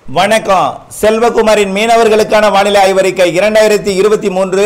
வணக்கம் செல்வகுமாரின் மீனவர்களுக்கான வானிலை ஆய்வறிக்கை இரண்டாயிரத்தி இருபத்தி மூன்று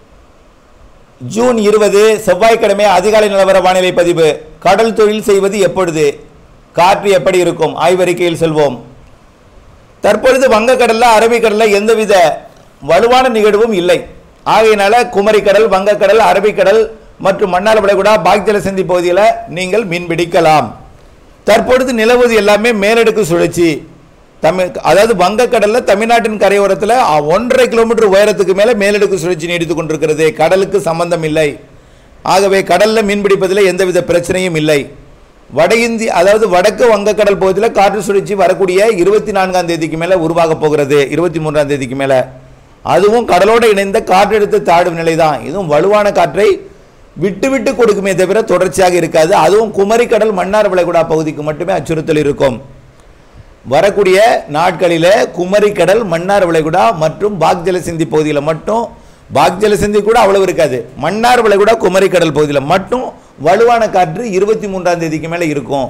ஜூன் இருபது செவ்வாய்க்கிழமை அதிகாலை நிலவர வானிலை பதிவு கடல் தொழில் செய்வது எப்பொழுது காற்று எப்படி இருக்கும் ஆய்வறிக்கையில் செல்வோம் தற்பொழுது வங்கக்கடல்ல அரபிக்கடல்ல எந்தவித வலுவான நிகழ்வும் இல்லை ஆகையினால குமரிக்கடல் வங்கக்கடல் அரபிக்கடல் மற்றும் மன்னார் வளைகுடா பாக்ஜல சிந்தி பகுதியில் நீங்கள் மீன் பிடிக்கலாம் தற்பொழுது நிலவுவது எல்லாமே மேலடுக்கு சுழற்சி தமிழ் அதாவது வங்கக்கடல்ல தமிழ்நாட்டின் கரையோரத்தில் ஒன்றரை கிலோமீட்டர் உயரத்துக்கு மேலே மேலடுக்கு சுழற்சி நீடித்து கொண்டிருக்கிறது கடலுக்கு சம்பந்தம் இல்லை ஆகவே கடல்ல மீன் பிடிப்பதில் எந்தவித பிரச்சனையும் இல்லை வட இந்தி அதாவது வடக்கு வங்கக்கடல் பகுதியில் காற்று சுழற்சி வரக்கூடிய இருபத்தி நான்காம் தேதிக்கு மேலே உருவாக போகிறது இருபத்தி மூன்றாம் தேதிக்கு மேலே அதுவும் கடலோடு இணைந்த காற்றழுத்த தாழ்வு நிலை தான் இதுவும் வலுவான காற்றை விட்டு விட்டு கொடுக்குமே தவிர தொடர்ச்சியாக இருக்காது அதுவும் குமரிக்கடல் மன்னார் வளைகுடா பகுதிக்கு மட்டுமே அச்சுறுத்தல் இருக்கும் வரக்கூடிய நாட்களில் குமரிக்கடல் மன்னார் வளைகுடா மற்றும் பாக்ஜல சிந்தி பகுதியில் மட்டும் பாக்ஜல சிந்தி கூட அவ்வளவு இருக்காது மன்னார் வளைகுடா குமரிக்கடல் பகுதியில் மட்டும் வலுவான காற்று இருபத்தி மூன்றாம் தேதிக்கு மேலே இருக்கும்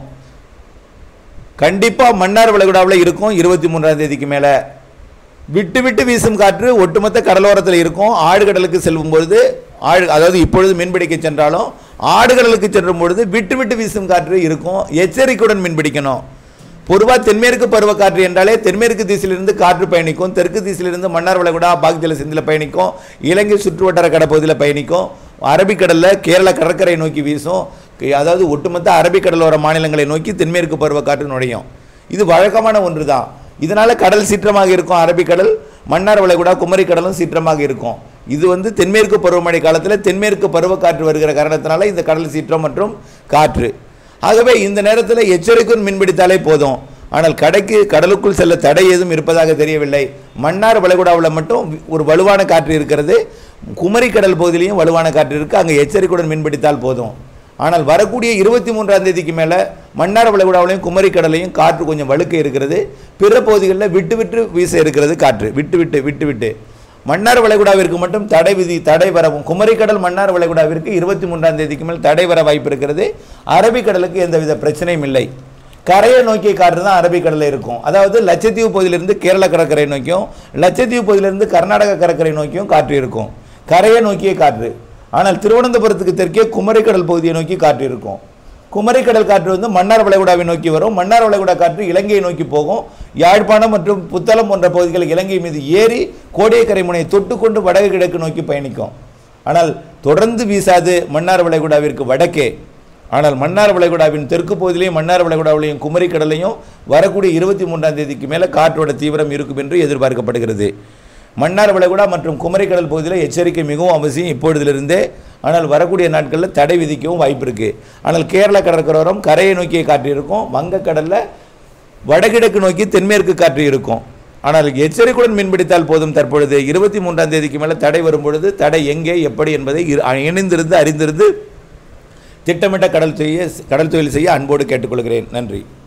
கண்டிப்பாக மன்னார் வளைகுடாவில் இருக்கும் இருபத்தி மூன்றாம் தேதிக்கு மேலே விட்டு விட்டு வீசும் காற்று ஒட்டுமொத்த கடலோரத்தில் இருக்கும் ஆடுகடலுக்கு செல்லும் பொழுது ஆடு அதாவது இப்பொழுது மீன்பிடிக்க சென்றாலும் ஆடுகடலுக்கு செல்லும் பொழுது விட்டு விட்டு வீசும் காற்று இருக்கும் எச்சரிக்கையுடன் மீன்பிடிக்கணும் பொதுவாக தென்மேற்கு பருவக்காற்று என்றாலே தென்மேற்கு திசையிலிருந்து காற்று பயணிக்கும் தெற்கு திசையிலிருந்து மன்னார் வளைகுடா பாக்ஜல சிந்தில் பயணிக்கும் இலங்கை சுற்றுவட்டார கடப்பகுதியில் பயணிக்கும் அரபிக்கடலில் கேரள கடற்கரை நோக்கி வீசும் அதாவது ஒட்டுமொத்த அரபிக்கடலோர மாநிலங்களை நோக்கி தென்மேற்கு பருவக்காற்று நுழையும் இது வழக்கமான ஒன்று தான் இதனால கடல் சீற்றமாக இருக்கும் அரபிக்கடல் மன்னார் வளைகுடா குமரிக்கடலும் சீற்றமாக இருக்கும் இது வந்து தென்மேற்கு பருவமழை காலத்தில் தென்மேற்கு பருவக்காற்று வருகிற காரணத்தினால இந்த கடல் சீற்றம் மற்றும் காற்று ஆகவே இந்த நேரத்தில் எச்சரிக்கையும் மீன்பிடித்தாலே போதும் ஆனால் கடைக்கு கடலுக்குள் செல்ல தடை ஏதும் இருப்பதாக தெரியவில்லை மன்னார் வளைகுடாவில் மட்டும் ஒரு வலுவான காற்று இருக்கிறது குமரிக்கடல் பகுதியிலையும் வலுவான காற்று இருக்குது அங்கே எச்சரிக்கையுடன் மீன்பிடித்தால் போதும் ஆனால் வரக்கூடிய இருபத்தி மூன்றாம் தேதிக்கு மேலே மன்னார் வளைகுடாவிலையும் குமரிக்கடலையும் காற்று கொஞ்சம் வழுக்க இருக்கிறது பிற பகுதிகளில் விட்டு விட்டு வீச இருக்கிறது காற்று விட்டு விட்டு விட்டு விட்டு மன்னார் வளைகுடாவிற்கு மட்டும் தடை விதி தடை வரவும் குமரிக்கடல் மன்னார் வளைகுடாவிற்கு இருபத்தி மூன்றாம் தேதிக்கு மேல் தடை வர வாய்ப்பு இருக்கிறது அரபிக்கடலுக்கு எந்தவித பிரச்சனையும் இல்லை கரையை நோக்கிய காற்று தான் அரபிக்கடலில் இருக்கும் அதாவது லட்சத்தீவு பகுதியிலிருந்து கேரள கடற்கரை நோக்கியும் லட்சத்தீவு பகுதியிலிருந்து கர்நாடக கடற்கரை நோக்கியும் காற்று இருக்கும் கரையை நோக்கிய காற்று ஆனால் திருவனந்தபுரத்துக்கு தெற்கே குமரிக்கடல் பகுதியை நோக்கி காற்று இருக்கும் குமரிக்கடல் காற்று வந்து மன்னார் வளைகுடாவை நோக்கி வரும் மன்னார் வளைகுடா காற்று இலங்கையை நோக்கி போகும் யாழ்ப்பாணம் மற்றும் புத்தளம் போன்ற பகுதிகள் இலங்கை மீது ஏறி கோடியக்கரை முனையை தொட்டுக்கொண்டு வடக்கு கிழக்கு நோக்கி பயணிக்கும் ஆனால் தொடர்ந்து வீசாது மன்னார் வளைகுடாவிற்கு வடக்கே ஆனால் மன்னார் வளைகுடாவின் தெற்கு பகுதியிலையும் மன்னார் வளைகுடாவிலையும் குமரிக்கடலையும் வரக்கூடிய இருபத்தி மூன்றாம் தேதிக்கு மேலே காற்றோட தீவிரம் இருக்கும் என்று எதிர்பார்க்கப்படுகிறது மன்னார் வளைகுடா மற்றும் குமரிக்கடல் பகுதியில் எச்சரிக்கை மிகவும் அவசியம் இப்பொழுதிலிருந்தே ஆனால் வரக்கூடிய நாட்களில் தடை விதிக்கவும் வாய்ப்பு இருக்குது ஆனால் கேரள கடற்கரோரம் கரையை நோக்கிய காற்று இருக்கும் வங்கக்கடலில் வடகிழக்கு நோக்கி தென்மேற்கு காற்று இருக்கும் ஆனால் எச்சரிக்கையுடன் மீன்பிடித்தால் போதும் தற்பொழுது இருபத்தி மூன்றாம் தேதிக்கு மேலே தடை வரும் பொழுது தடை எங்கே எப்படி என்பதை இரு- இணைந்திருந்து அறிந்திருந்து திட்டமிட்ட கடல் செய்ய கடல் தொழில் செய்ய அன்போடு கேட்டுக்கொள்கிறேன் நன்றி